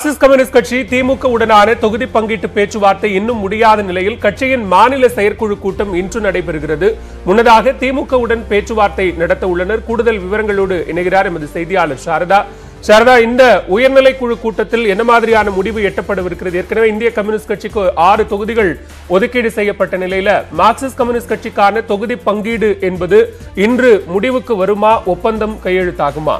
Marxist communist கட்சி திமுக உடனான தொகுதி பங்கீட்டு பேச்சுவார்த்தை இன்னும் முடியாத நிலையில் கட்சியின் மாநில செயற்குழு கூட்டம் இன்று நடைபெறுகிறது முன்னதாக திமுக உடன் பேச்சுவார்த்தை நடத்த உள்ளனர் கூடுதல் விவரங்களோடு இணைகிறார் எமது செய்தியாளர் சாரதா சாரதா இந்த உயர்நிலை குழு கூட்டத்தில் என்ன மாதிரியான முடிவு எட்டப்படவிருக்கிறது ஏற்கனவே இந்திய கம்யூனிஸ்ட் கட்சிக்கு ஆறு தொகுதிகள் ஒதுக்கீடு செய்யப்பட்ட நிலையில மார்க்சிஸ்ட் கம்யூனிஸ்ட் கட்சிக்கான தொகுதி பங்கீடு என்பது இன்று முடிவுக்கு வருமா ஒப்பந்தம் கையெழுத்தாகுமா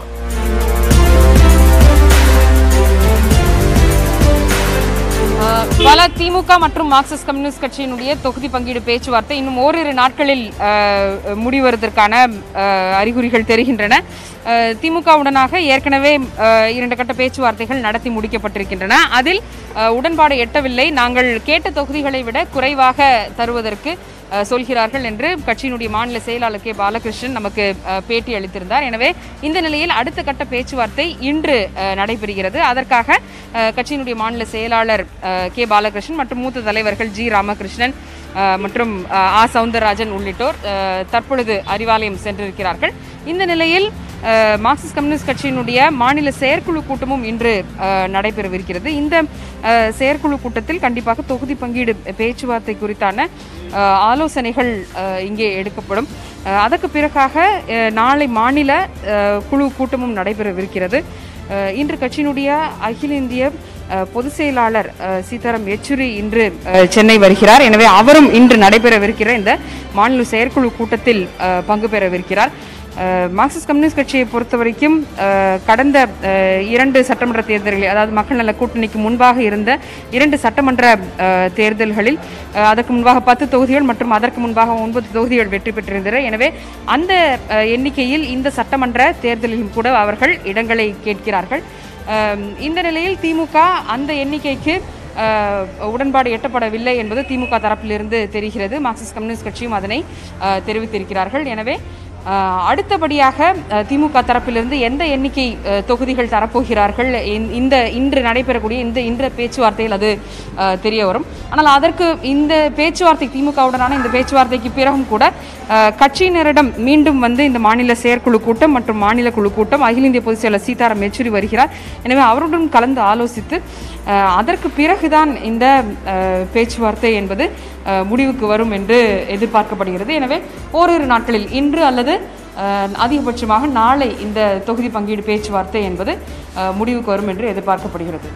அஹ், பல திமுக மற்றும் மார்க்சிஸ்ட் கம்யூனிஸ்ட் கட்சியினுடைய தொகுதி பங்கீடு பேச்சுவார்த்தை இன்னும் ஓரிரு நாட்களில் அஹ், முடிவதற்கான அஹ், அறிகுறிகள் தெரிகின்றன அஹ், திமுகவுடனாக ஏற்கனவே அஹ், இரண்டு கட்ட பேச்சுவார்த்தைகள் நடத்தி முடிக்கப்பட்டிருக்கின்றன அதில் அஹ், உடன்பாடு எட்டவில்லை நாங்கள் கேட்ட தொகுதிகளை விட குறைவாக தருவதற்கு அஹ், சொல்கிறார்கள் என்று கட்சியினுடைய மாநில செயலாளர் கே பாலகிருஷ்ணன் நமக்கு அஹ், பேட்டி அளித்திருந்தார் எனவே இந்த நிலையில் அடுத்த கட்ட பேச்சுவார்த்தை இன்று அஹ், நடைபெறுகிறது அதற்காக அஹ், கட்சியினுடைய மாநில செயலாளர் அஹ், கே பாலகிருஷ்ணன் மற்றும் மூத்த தலைவர்கள் ஜி ராமகிருஷ்ணன் அஹ், மற்றும் அஹ், ஆ சவுந்தரராஜன் உள்ளிட்டோர் அஹ், தற்பொழுது அறிவாலயம் சென்றிருக்கிறார்கள் இந்த நிலையில் அஹ், மார்க்சிஸ்ட் கம்யூனிஸ்ட் கட்சியினுடைய மாநில செயற்குழு கூட்டமும் இன்று அஹ், நடைபெறவிருக்கிறது இந்த அஹ், செயற்குழு கூட்டத்தில் கண்டிப்பாக தொகுதி பங்கீடு பேச்சுவார்த்தை குறித்தான அஹ், ஆலோசனைகள் அஹ், இங்கே எடுக்கப்படும் அஹ், அதற்கு பிறகாக அஹ், நாளை மாநில அஹ், குழு கூட்டமும் நடைபெறவிருக்கிறது அஹ், இன்று கட்சியினுடைய அகில இந்திய அஹ், பொதுச் செயலாளர் அஹ், சீதாராம் யெச்சூரி இன்று அஹ், சென்னை வருகிறார் எனவே அவரும் இன்று நடைபெறவிருக்கிற இந்த மாநில செயற்குழு கூட்டத்தில் அஹ், பங்கு பெறவிருக்கிறார் அஹ், மார்க்சிஸ்ட் கம்யூனிஸ்ட் கட்சியை பொறுத்த வரைக்கும் அஹ், கடந்த அஹ், இரண்டு சட்டமன்ற தேர்தல்களில் அதாவது மக்கள் நல கூட்டணிக்கு முன்பாக இருந்த இரண்டு சட்டமன்ற அஹ், தேர்தல்களில் அஹ், அதற்கு முன்பாக பத்து தொகுதிகள் மற்றும் அதற்கு முன்பாக ஒன்பது தொகுதிகள் வெற்றி பெற்றிருந்தன எனவே அந்த அஹ், எண்ணிக்கையில் இந்த சட்டமன்ற தேர்தலிலும் கூட அவர்கள் இடங்களை கேட்கிறார்கள் அஹ், இந்த நிலையில் திமுக அந்த எண்ணிக்கைக்கு அஹ், உடன்பாடு எட்டப்படவில்லை என்பது திமுக தரப்பிலிருந்து தெரிகிறது மார்க்சிஸ்ட் கம்யூனிஸ்ட் கட்சியும் அதனை அஹ், தெரிவித்திருக்கிறார்கள் எனவே அஹ், அடுத்தபடியாக அஹ், திமுக தரப்பிலிருந்து எந்த எண்ணிக்கை அஹ், தொகுதிகள் தரப்போகிறார்கள் இந்த- இந்த இன்று நடைபெறக்கூடிய இந்த இந்த பேச்சுவார்த்தையில் அது அஹ், தெரிய வரும் ஆனால் அதற்கு இந்த பேச்சுவார்த்தை திமுகவுடனான இந்த பேச்சுவார்த்தைக்கு பிறகும் கூட அஹ், கட்சியினரிடம் மீண்டும் வந்து இந்த மாநில செயற்குழு கூட்டம் மற்றும் மாநில குழு கூட்டம் அகில இந்திய பொதுச் செயலர் சீதாராம் யெச்சூரி வருகிறார் எனவே அவருடன் கலந்து ஆலோசித்து அஹ், அதற்கு பிறகுதான் இந்த அஹ், பேச்சுவார்த்தை என்பது அஹ், முடிவுக்கு வரும் என்று எதிர்பார்க்கப்படுகிறது எனவே ஓரிரு நாட்களில் இன்று அல்லது அஹ், அதிகபட்சமாக நாளை இந்த தொகுதி பங்கீடு பேச்சுவார்த்தை என்பது அஹ், முடிவுக்கு வரும் என்று எதிர்பார்க்கப்படுகிறது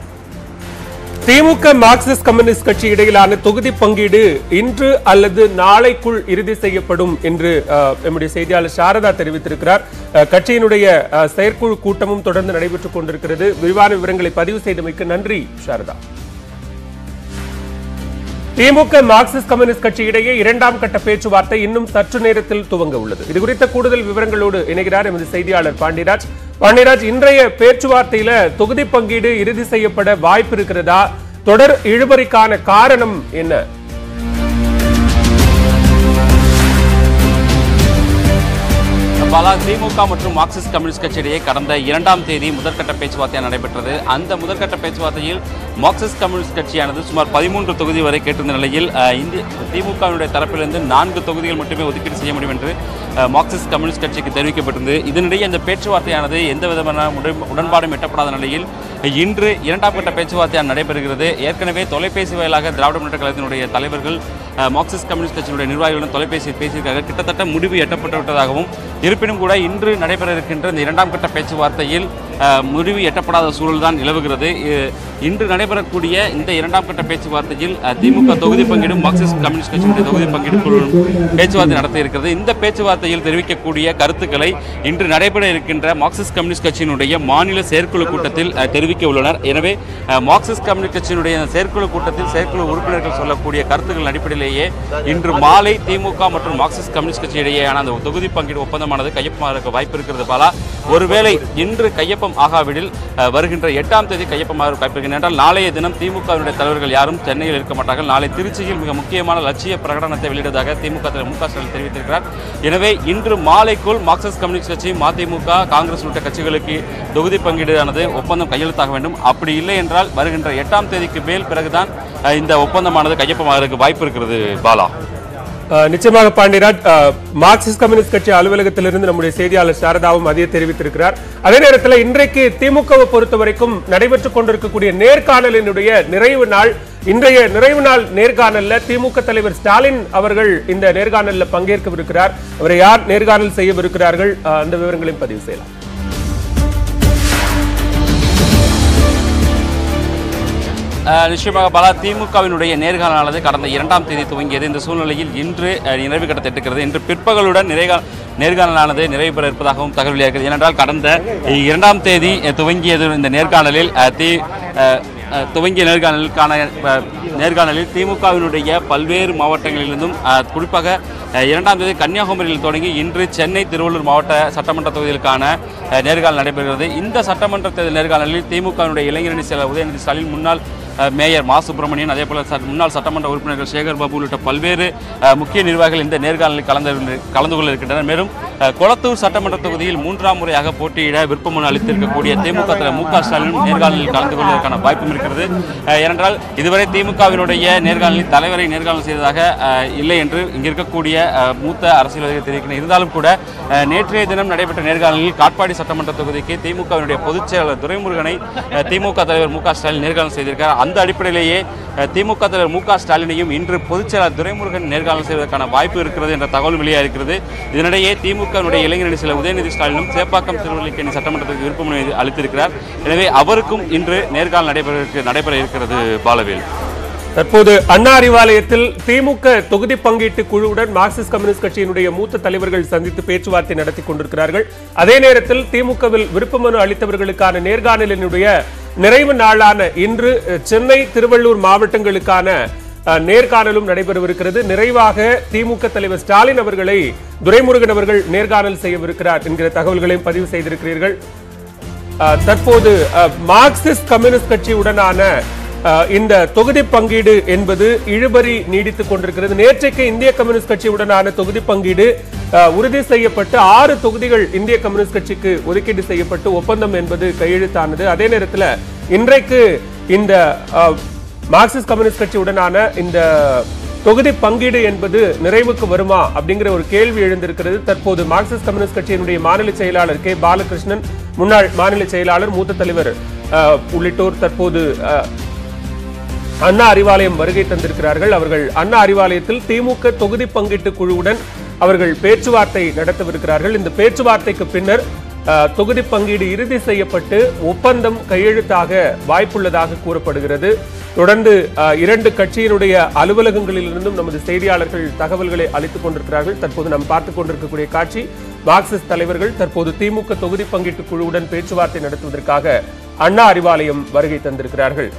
திமுக மார்க்சிஸ்ட் கம்யூனிஸ்ட் கட்சி இடையிலான தொகுதி பங்கீடு இன்று அல்லது நாளைக்குள் இறுதி செய்யப்படும் என்று அஹ், எம்முடைய செய்தியாளர் சாரதா தெரிவித்திருக்கிறார் அஹ், கட்சியினுடைய அஹ், செயற்குழு கூட்டமும் தொடர்ந்து நடைபெற்றுக் கொண்டிருக்கிறது விரிவான விவரங்களை பதிவு செய்தமைக்கு நன்றி சாரதா திமுக மார்க்சிஸ்ட் கம்யூனிஸ்ட் கட்சி இடையே இரண்டாம் கட்ட பேச்சுவார்த்தை இன்னும் சற்று நேரத்தில் துவங்க உள்ளது இது குறித்த கூடுதல் விவரங்களோடு இணைகிறார் எமது செய்தியாளர் பாண்டியராஜ் பாண்டியராஜ் இன்றைய பேச்சுவார்த்தையில தொகுதி பங்கீடு இறுதி செய்யப்பட வாய்ப்பு இருக்கிறதா தொடர் இழுபறிக்கான காரணம் என்ன பல திமுக மற்றும் மார்க்சிஸ்ட் கம்யூனிஸ்ட் கட்சியிடையே கடந்த இரண்டாம் தேதி முதற்கட்ட பேச்சுவார்த்தை நடைபெற்றது அந்த முதற்கட்ட பேச்சுவார்த்தையில் மார்க்சிஸ்ட் கம்யூனிஸ்ட் கட்சியானது சுமார் பதிமூன்று தொகுதி வரை கேட்டிருந்த நிலையில் அஹ், இந்திய திமுகவினுடைய தரப்பிலிருந்து நான்கு தொகுதிகள் மட்டுமே ஒதுக்கீடு செய்ய முடியும் என்று அஹ், மார்க்சிஸ்ட் கம்யூனிஸ்ட் கட்சிக்கு தெரிவிக்கப்பட்டிருந்தது இதனிடையே இந்த பேச்சுவார்த்தையானது எந்த விதமான உடன்- உடன்பாடும் எட்டப்படாத நிலையில் இன்று இரண்டாம் கட்ட பேச்சுவார்த்தை நடைபெறுகிறது ஏற்கனவே தொலைபேசி வாயிலாக திராவிட முன்னேற்ற கழகத்தினுடைய தலைவர்கள் அஹ், மார்க்சிஸ்ட் கம்யூனிஸ்ட் கட்சியினுடைய நிர்வாகிகளுடன் தொலைபேசியில் பேசியிருக்காங்க கிட்டத்தட்ட முடிவு எட்டப்பட்டு விட்டதாகவும் இருப்பினும் கூட இன்று நடைபெற இருக்கின்ற இந்த இரண்டாம் கட்ட பேச்சுவார்த்தையில் அஹ், முடிவு எட்டப்படாத சூழல் தான் நிலவுகிறது இ- இன்று நடைபெறக்கூடிய இந்த இரண்டாம் கட்ட பேச்சுவார்த்தையில் அஹ், திமுக தொகுதி பங்கீடும் மார்க்சிஸ்ட் கம்யூனிஸ்ட் கட்சியினுடைய தொகுதி பங்கீடு குழு பேச்சுவார்த்தை நடத்த இருக்கிறது இந்த பேச்சுவார்த்தையில் தெரிவிக்கக்கூடிய கருத்துக்களை இன்று நடைபெற இருக்கின்ற மார்க்சிஸ்ட் கம்யூனிஸ்ட் கட்சியினுடைய மாநில செயற்குழு கூட்டத்தில் அஹ், தெரிவிக்க உள்ளனர் எனவே அஹ், மார்க்சிஸ்ட் கம்யூனிஸ்ட் கட்சியினுடைய இந்த செயற்குழு கூட்டத்தில் செயற்குழு உறுப்பினர்கள் சொல்லக்கூடிய கருத்துக்கள் அடிப்படையிலேயே இன்று மாலை திமுக மற்றும் மார்க்சிஸ்ட் கம்யூனிஸ்ட் கட்சி இடையேயான அந்த தொகுதி பங்கீடு ஒப்பந்தமானது கையொப்பமாக வாய்ப்பு இருக்கிறது பாலா ஒருவேளை இன்று கையொப்பம் ஆகாவிடில் அஹ், வருகின்ற எட்டாம் தேதி கையொப்பமாக வாய்ப்பு இருக்கிறது என்றால் நாளைய தினம் திமுகவினுடைய தலைவர்கள் யாரும் சென்னையில் இருக்க மாட்டார்கள் நாளை திருச்சியில் மிக முக்கியமான லட்சிய பிரகடனத்தை வெளியிடுவதாக திமுக தலைவர் மு க ஸ்டாலின் தெரிவித்திருக்கிறார் எனவே இன்று மாலைக்குள் மார்க்சிஸ்ட் கம்யூனிஸ்ட் கட்சி மதிமுக காங்கிரஸ் உள்ளிட்ட கட்சிகளுக்கு தொகுதி பங்கீடானது ஒப்பந்தம் கையெழுத்தாக வேண்டும் அப்படி இல்லை என்றால் வருகின்ற எட்டாம் தேதிக்கு மேல் பிறகுதான் அஹ், இந்த ஒப்பந்தமானது கையொப்பமாகிறதுக்கு வாய்ப்பு இருக்கிறது பாலா அஹ், நிச்சயமாக பாண்டியராஜ் அஹ், மார்க்சிஸ்ட் கம்யூனிஸ்ட் கட்சி அலுவலகத்திலிருந்து நம்முடைய செய்தியாளர் சாரதாவும் அதே தெரிவித்திருக்கிறார் அதே நேரத்தில் இன்றைக்கு திமுகவை பொறுத்த வரைக்கும் நடைபெற்றுக் கொண்டிருக்கக்கூடிய நேர்காணலினுடைய நிறைவு நாள் இன்றைய நிறைவு நாள் நேர்காணல்ல திமுக தலைவர் ஸ்டாலின் அவர்கள் இந்த நேர்காணல்ல பங்கேற்கவிருக்கிறார் அவரை யார் நேர்காணல் செய்யவிருக்கிறார்கள் அஹ், அந்த விவரங்களையும் பதிவு செய்யலாம் அஹ் நிச்சயமாக பல திமுகவினுடைய நேர்காணலானது கடந்த இரண்டாம் தேதி துவங்கியது இந்த சூழ்நிலையில் இன்று அஹ், நிறைவு கட்ட எட்டுகிறது இன்று பிற்பகலுடன் நிறைகா நேர்காணலானது நிறைவு பெற இருப்பதாகவும் தகவல் இருக்கிறது ஏனென்றால் கடந்த இரண்டாம் தேதி அஹ், துவங்கியது இந்த நேர்காணலில் அஹ், தி அஹ், அஹ், துவங்கிய நேர்காணலுக்கான அஹ், நேர்காணலில் திமுகவினுடைய பல்வேறு மாவட்டங்களிலிருந்தும் அஹ், குறிப்பாக அஹ், இரண்டாம் தேதி கன்னியாகுமரியில் தொடங்கி இன்று சென்னை திருவள்ளூர் மாவட்ட சட்டமன்ற தொகுதிகளுக்கான அஹ், நேர்காணல் நடைபெறுகிறது இந்த சட்டமன்ற தேர்தல் நேர்காணலில் திமுகவினுடைய இளைஞரணி செயலர் உதயநிதி ஸ்டாலின் முன்னாள் அஹ், மேயர் மா சுப்பிரமணியன் அதே போல ச- முன்னாள் சட்டமன்ற உறுப்பினர்கள் சேகர் பாபு உள்ளிட்ட பல்வேறு அஹ், முக்கிய நிர்வாகிகள் இந்த நேர்காணலில் கலந்து கலந்து கொள்ள இருக்கின்றனர் மேலும் அஹ், கொளத்தூர் சட்டமன்ற தொகுதியில் மூன்றாம் முறையாக போட்டியிட விருப்பமனு அளித்திருக்கக்கூடிய திமுக தலைவர் மு க ஸ்டாலினும் நேர்காணலில் கலந்து கொள்வதற்கான வாய்ப்பும் இருக்கிறது அஹ், ஏனென்றால் இதுவரை திமுகவினுடைய நேர்காணலில் தலைவரை நேர்காணல் செய்ததாக அஹ், இல்லை என்று இங்கு இருக்கக்கூடிய அஹ், மூத்த அரசியல்வாதிகள் தெரிவிக்கின்றனர் இருந்தாலும் கூட அஹ், நேற்றைய தினம் நடைபெற்ற நேர்காணலில் காட்பாடி சட்டமன்ற தொகுதிக்கு திமுகவினுடைய பொதுச் செயலாளர் துரைமுருகனை அஹ், திமுக தலைவர் மு க ஸ்டாலின் நேர்காணல் செய்திருக்கிறார் அந்த அடிப்படையிலேயே அஹ், திமுக தலைவர் மு க ஸ்டாலினையும் இன்று பொதுச் செயலாளர் துரைமுருகன் நேர்காணல் செய்வதற்கான வாய்ப்பு இருக்கிறது என்ற தகவல் வெளியாகிறது இதனிடையே திமுகவினுடைய இளைஞரணி சில உதயநிதி ஸ்டாலினும் சேப்பாக்கம் திருவள்ளிக்கேணி சட்டமன்றத்துக்கு விருப்பமனு அளித்திருக்கிறார் எனவே அவருக்கும் இன்று நேர்காணல் நடைபெற நடைபெற இருக்கிறது பாலவேல் தற்போது அண்ணா அறிவாலயத்தில் திமுக தொகுதி பங்கீட்டு குழுவுடன் மார்க்சிஸ்ட் கம்யூனிஸ்ட் கட்சியினுடைய மூத்த தலைவர்கள் சந்தித்து பேச்சுவார்த்தை நடத்தி கொண்டிருக்கிறார்கள் அதே நேரத்தில் திமுகவில் விருப்பமனு அளித்தவர்களுக்கான நேர்காணலினுடைய நிறைவு நாளான இன்று அஹ், சென்னை திருவள்ளூர் மாவட்டங்களுக்கான அஹ், நேர்காணலும் நடைபெறவிருக்கிறது நிறைவாக திமுக தலைவர் ஸ்டாலின் அவர்களை துரைமுருகன் அவர்கள் நேர்காணல் செய்யவிருக்கிறார் என்கிற தகவல்களையும் பதிவு செய்திருக்கிறீர்கள் அஹ், தற்போது அஹ், மார்க்சிஸ்ட் கம்யூனிஸ்ட் கட்சியுடனான அஹ், இந்த தொகுதி பங்கீடு என்பது இழுபறி நீடித்துக் கொண்டிருக்கிறது நேற்றைக்கு இந்திய கம்யூனிஸ்ட் கட்சியுடனான தொகுதி பங்கீடு அஹ், உறுதி செய்யப்பட்டு ஆறு தொகுதிகள் இந்திய கம்யூனிஸ்ட் கட்சிக்கு ஒதுக்கீடு செய்யப்பட்டு ஒப்பந்தம் என்பது கையெழுத்தானது அதே நேரத்தில் இன்றைக்கு இந்த அஹ், மார்க்சிஸ்ட் கம்யூனிஸ்ட் கட்சியுடனான இந்த தொகுதி பங்கீடு என்பது நிறைவுக்கு வருமா அப்படிங்கிற ஒரு கேள்வி எழுந்திருக்கிறது தற்போது மார்க்சிஸ்ட் கம்யூனிஸ்ட் கட்சியினுடைய மாநில செயலாளர் கே பாலகிருஷ்ணன் முன்னாள் மாநில செயலாளர் மூத்த தலைவர் அஹ், உள்ளிட்டோர் தற்போது அஹ், அண்ணா அறிவாலயம் வருகை தந்திருக்கிறார்கள் அவர்கள் அண்ணா அறிவாலயத்தில் திமுக தொகுதி பங்கீட்டு குழுவுடன் அவர்கள் பேச்சுவார்த்தை நடத்தவிருக்கிறார்கள் இந்த பேச்சுவார்த்தைக்கு பின்னர் அஹ், தொகுதி பங்கீடு இறுதி செய்யப்பட்டு ஒப்பந்தம் கையெழுத்தாக வாய்ப்புள்ளதாக கூறப்படுகிறது தொடர்ந்து அஹ், இரண்டு கட்சியினுடைய அலுவலகங்களிலிருந்தும் நமது செய்தியாளர்கள் தகவல்களை அளித்துக் கொண்டிருக்கிறார்கள் தற்போது நாம் பார்த்துக் கொண்டிருக்கக்கூடிய காட்சி மார்க்சிஸ்ட் தலைவர்கள் தற்போது திமுக தொகுதி பங்கீட்டு குழுவுடன் பேச்சுவார்த்தை நடத்துவதற்காக அண்ணா அறிவாலயம் வருகை தந்திருக்கிறார்கள்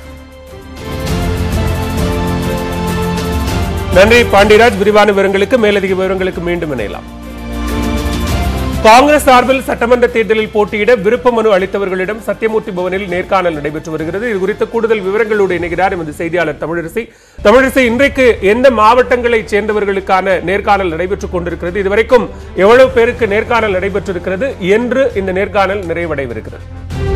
நன்றி பாண்டியராஜ் விரிவான விவரங்களுக்கு மேலதிக விவரங்களுக்கு மீண்டும் இணையலாம் காங்கிரஸ் சார்பில் சட்டமன்ற தேர்தலில் போட்டியிட விருப்ப மனு அளித்தவர்களிடம் சத்தியமூர்த்தி பவனில் நேர்காணல் நடைபெற்று வருகிறது இது குறித்த கூடுதல் விவரங்களோடு இணைகிறார் எமது செய்தியாளர் தமிழரசி தமிழரசி இன்றைக்கு எந்த மாவட்டங்களைச் சேர்ந்தவர்களுக்கான நேர்காணல் நடைபெற்றுக் கொண்டிருக்கிறது இதுவரைக்கும் எவ்வளவு பேருக்கு நேர்காணல் நடைபெற்றிருக்கிறது என்று இந்த நேர்காணல் நிறைவடைவிருக்கிறது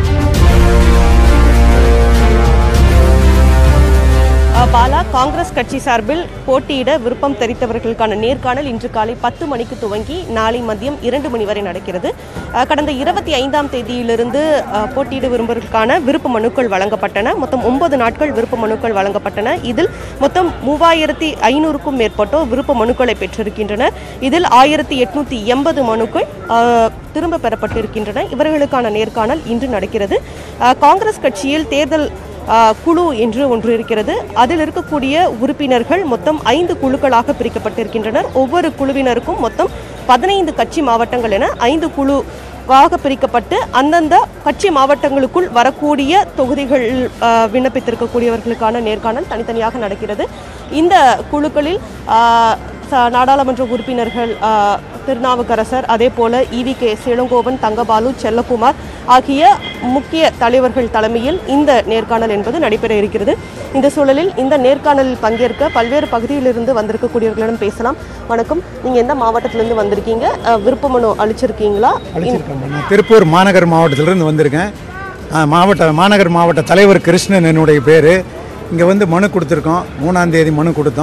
அஹ் பாலா காங்கிரஸ் கட்சி சார்பில் போட்டியிட விருப்பம் தெரிவித்தவர்களுக்கான நேர்காணல் இன்று காலை பத்து மணிக்கு துவங்கி நாளை மதியம் இரண்டு மணி வரை நடக்கிறது அஹ் கடந்த இருபத்தி ஐந்தாம் தேதியிலிருந்து அஹ், போட்டியிட விரும்புவதற்கான விருப்ப மனுக்கள் வழங்கப்பட்டன மொத்தம் ஒன்பது நாட்கள் விருப்ப மனுக்கள் வழங்கப்பட்டன இதில் மொத்தம் மூவாயிரத்தி ஐநூறுக்கும் மேற்பட்டோர் விருப்ப மனுக்களை பெற்றிருக்கின்றனர் இதில் ஆயிரத்தி எட்நூத்தி எண்பது மனுக்கள் அஹ், திரும்ப பெறப்பட்டிருக்கின்றன இவர்களுக்கான நேர்காணல் இன்று நடக்கிறது அஹ், காங்கிரஸ் கட்சியில் தேர்தல் ஆஹ் குழு என்று ஒன்று இருக்கிறது அதில் இருக்கக்கூடிய உறுப்பினர்கள் மொத்தம் ஐந்து குழுக்களாக பிரிக்கப்பட்டிருக்கின்றனர் ஒவ்வொரு குழுவினருக்கும் மொத்தம் பதினைந்து கட்சி மாவட்டங்கள் என ஐந்து குழுவாக பிரிக்கப்பட்டு அந்தந்த கட்சி மாவட்டங்களுக்குள் வரக்கூடிய தொகுதிகள் ஆஹ் விண்ணப்பித்திருக்கக்கூடியவர்களுக்கான நேர்காணல் தனித்தனியாக நடக்கிறது இந்த குழுக்களில் ஆஹ் ச- நாடாளுமன்ற உறுப்பினர்கள் ஆஹ், திருநாவுக்கரசர் அதே போல இவி கே சிளங்கோவன் தங்கபாலு செல்லகுமார் ஆகிய முக்கிய தலைவர்கள் தலைமையில் இந்த நேர்காணல் என்பது நடைபெற இருக்கிறது இந்த சூழலில் இந்த நேர்காணலில் பங்கேற்க பல்வேறு பகுதியிலிருந்து வந்திருக்கக்கூடியவர்களிடம் பேசலாம் வணக்கம் நீங்க எந்த மாவட்டத்திலிருந்து வந்திருக்கீங்க ஆஹ், விருப்ப மனு அளிச்சிருக்கீங்களா அழைச்சிருக்கேன் நான் திருப்பூர் மாநகர் மாவட்டத்திலிருந்து வந்திருக்கேன் ஆ, மாவட்ட மாநகர் மாவட்ட தலைவர் கிருஷ்ணன் என்னுடைய பேர் இங்கே வந்து மனு கொடுத்துருக்கோம் மூணாம் தேதி மனு கொடுத்தோம்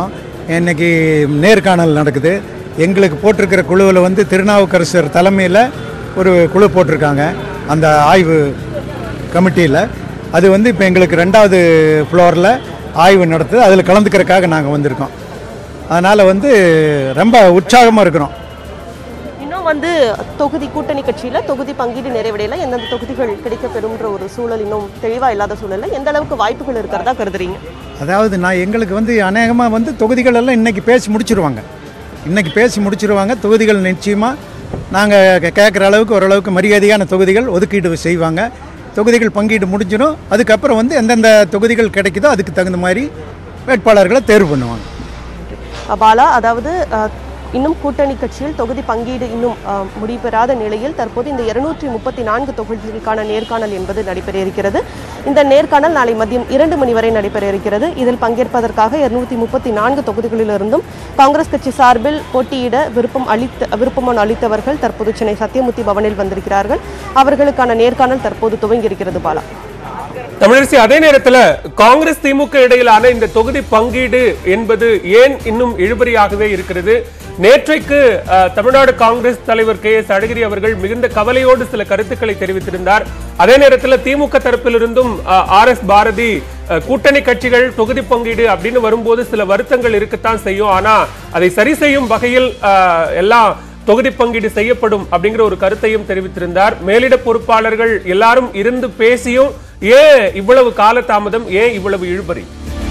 இன்னைக்கு நேர்காணல் நடக்குது எங்களுக்கு போட்டிருக்கிற குழுவில் வந்து திருநாவுக்கரசர் தலைமையில் ஒரு குழு போட்டிருக்காங்க அந்த ஆய்வு கமிட்டியில் அது வந்து இப்போ எங்களுக்கு ரெண்டாவது ஃப்ளோரில் ஆய்வு நடத்துது அதில் கலந்துக்கிறதுக்காக நாங்கள் வந்திருக்கோம் அதனால் வந்து ரொம்ப உற்சாகமாக இருக்கிறோம் இன்னும் வந்து தொகுதி கூட்டணி கட்சியில தொகுதி பங்கீடு நிறைவடையில எந்தெந்த தொகுதிகள் கிடைக்கப்பெறும்ன்ற ஒரு சூழல் இன்னும் தெளிவா இல்லாத சூழல்ல எந்த அளவுக்கு வாய்ப்புகள் இருக்கிறதா கருதுறீங்க அதாவது நான் எங்களுக்கு வந்து அநேகமாக வந்து தொகுதிகள் எல்லாம் இன்றைக்கி பேசி முடிச்சிருவாங்க இன்றைக்கி பேசி முடிச்சிருவாங்க தொகுதிகள் நிச்சயமாக நாங்கள் கேட்குற அளவுக்கு ஓரளவுக்கு மரியாதையான தொகுதிகள் ஒதுக்கீடு செய்வாங்க தொகுதிகள் பங்கீடு முடிஞ்சிடும் அதுக்கப்புறம் வந்து எந்தெந்த தொகுதிகள் கிடைக்குதோ அதுக்கு தகுந்த மாதிரி வேட்பாளர்களை தேர்வு பண்ணுவாங்க அஹ் பாலா அதாவது அஹ், இன்னும் கூட்டணி கட்சியில் தொகுதி பங்கீடு இன்னும் அஹ், முடிபெறாத நிலையில் தற்போது இந்த இருநூற்றி முப்பத்தி நான்கு தொகுதிகளுக்கான நேர்காணல் என்பது நடைபெற இருக்கிறது இந்த நேர்காணல் நாளை மதியம் இரண்டு மணி வரை நடைபெற இருக்கிறது இதில் பங்கேற்பதற்காக இருநூற்றி முப்பத்தி நான்கு தொகுதிகளிலிருந்தும் காங்கிரஸ் கட்சி சார்பில் போட்டியிட விருப்பம் அளித்த விருப்பமனு அளித்தவர்கள் தற்போது சென்னை சத்தியமூர்த்தி பவனில் வந்திருக்கிறார்கள் அவர்களுக்கான நேர்காணல் தற்போது துவங்கி இருக்கிறது பாலா தமிழரசி அதே நேரத்துல காங்கிரஸ் திமுக இடையிலான இந்த தொகுதி பங்கீடு என்பது ஏன் இன்னும் இழுபறியாகவே இருக்கிறது நேற்றைக்கு அஹ், தமிழ்நாடு காங்கிரஸ் தலைவர் கே எஸ் அழகிரி அவர்கள் மிகுந்த கவலையோடு சில கருத்துக்களை தெரிவித்திருந்தார் அதே நேரத்தில் திமுக தரப்பிலிருந்தும் ஆர் எஸ் பாரதி அஹ், கூட்டணி கட்சிகள் தொகுதி பங்கீடு அப்படின்னு வரும்போது சில வருத்தங்கள் இருக்கத்தான் செய்யும் ஆனா அதை சரி செய்யும் வகையில் அஹ், எல்லாம் தொகுதி பங்கீடு செய்யப்படும் அப்படிங்கிற ஒரு கருத்தையும் தெரிவித்திருந்தார் மேலிட பொறுப்பாளர்கள் எல்லாரும் இருந்து பேசியும் ஏன் இவ்வளவு காலதாமதம் ஏன் இவ்வளவு இழுபறி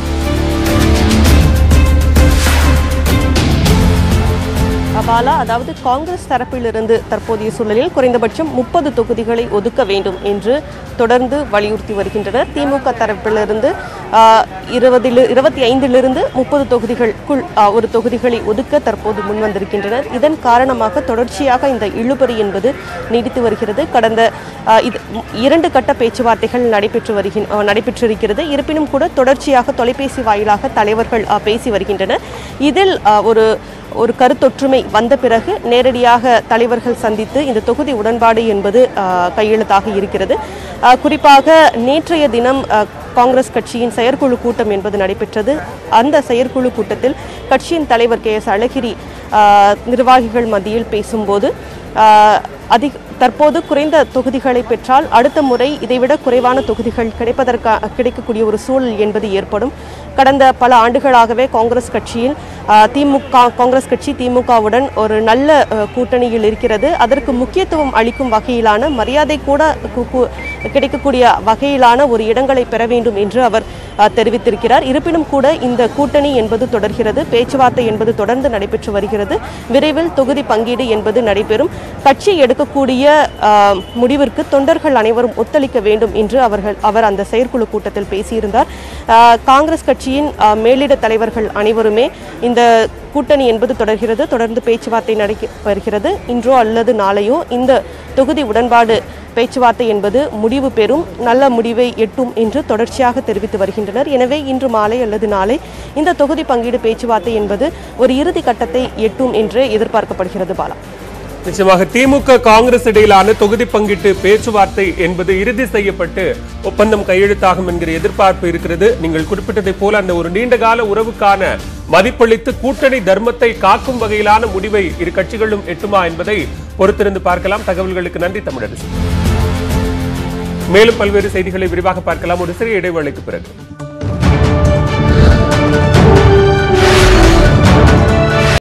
பாலா அதாவது காங்கிரஸ் தரப்பிலிருந்து தற்போதைய சூழலில் குறைந்தபட்சம் முப்பது தொகுதிகளை ஒதுக்க வேண்டும் என்று தொடர்ந்து வலியுறுத்தி வருகின்றனர் திமுக தரப்பிலிருந்து ஆஹ், இருபதில் இருபத்தி ஐந்திலிருந்து முப்பது தொகுதிகளுக்குள் ஆஹ், ஒரு தொகுதிகளை ஒதுக்க தற்போது முன்வந்திருக்கின்றனர் இதன் காரணமாக தொடர்ச்சியாக இந்த இழுபறி என்பது நீடித்து வருகிறது கடந்த ஆஹ், இது இரண்டு கட்ட பேச்சுவார்த்தைகள் நடைபெற்று வருகின் ஆஹ், நடைபெற்றிருக்கிறது இருப்பினும் கூட தொடர்ச்சியாக தொலைபேசி வாயிலாக தலைவர்கள் ஆஹ், பேசி வருகின்றனர் இதில் ஆஹ், ஒரு ஒரு கருத்தொற்றுமை வந்த பிறகு நேரடியாக தலைவர்கள் சந்தித்து இந்த தொகுதி உடன்பாடு என்பது ஆஹ், கையெழுத்தாக இருக்கிறது ஆஹ், குறிப்பாக நேற்றைய தினம் ஆஹ், காங்கிரஸ் கட்சியின் செயற்குழு கூட்டம் என்பது நடைபெற்றது அந்த செயற்குழு கூட்டத்தில் கட்சியின் தலைவர் கே எஸ் அழகிரி ஆஹ், நிர்வாகிகள் மத்தியில் பேசும்போது ஆஹ், அதிக தற்போது குறைந்த தொகுதிகளை பெற்றால் அடுத்த முறை இதைவிட குறைவான தொகுதிகள் கிடைப்பதற்கா கிடைக்கக்கூடிய ஒரு சூழல் என்பது ஏற்படும் கடந்த பல ஆண்டுகளாகவே காங்கிரஸ் கட்சியில் ஆஹ், திமுக காங்கிரஸ் கட்சி திமுகவுடன் ஒரு நல்ல ஆஹ், கூட்டணியில் இருக்கிறது அதற்கு முக்கியத்துவம் அளிக்கும் வகையிலான மரியாதை கூட கு- கு- கிடைக்கக்கூடிய வகையிலான ஒரு இடங்களை பெற வேண்டும் என்று அவர் ஆஹ், தெரிவித்திருக்கிறார் இருப்பினும் கூட இந்த கூட்டணி என்பது தொடர்கிறது பேச்சுவார்த்தை என்பது தொடர்ந்து நடைபெற்று வருகிறது விரைவில் தொகுதி பங்கீடு என்பது நடைபெறும் கட்சி எடுக்கக்கூடிய ஆஹ், முடிவிற்கு தொண்டர்கள் அனைவரும் ஒத்துழைக்க வேண்டும் என்று அவர்கள் அவர் அந்த செயற்குழு கூட்டத்தில் பேசியிருந்தார் ஆஹ், காங்கிரஸ் கட்சியின் ஆஹ், மேலிட தலைவர்கள் அனைவருமே இந்த கூட்டணி என்பது தொடர்கிறது தொடர்ந்து பேச்சுவார்த்தை நடக்க வருகிறது இன்றோ அல்லது நாளையோ இந்த தொகுதி உடன்பாடு பேச்சுவார்த்தை என்பது முடிவு பெறும் நல்ல முடிவை எட்டும் என்று தொடர்ச்சியாக தெரிவித்து வருகின்றனர் எனவே இன்று மாலை அல்லது நாளை இந்த தொகுதி பங்கீடு பேச்சுவார்த்தை என்பது ஒரு இறுதி கட்டத்தை எட்டும் என்று எதிர்பார்க்கப்படுகிறது பாலா நிச்சயமாக திமுக காங்கிரஸ் இடையிலான தொகுதி பங்கீட்டு பேச்சுவார்த்தை என்பது இறுதி செய்யப்பட்டு ஒப்பந்தம் கையெழுத்தாகும் என்கிற எதிர்பார்ப்பு இருக்கிறது நீங்கள் குறிப்பிட்டதை போல அந்த ஒரு நீண்டகால உறவுக்கான மதிப்பளித்து கூட்டணி தர்மத்தை காக்கும் வகையிலான முடிவை இரு கட்சிகளும் எட்டுமா என்பதை பொறுத்திருந்து பார்க்கலாம் தகவல்களுக்கு நன்றி தமிழரசு மேலும் பல்வேறு செய்திகளை விரிவாக பார்க்கலாம் ஒரு சிறிய இடைவேளைக்கு பிறகு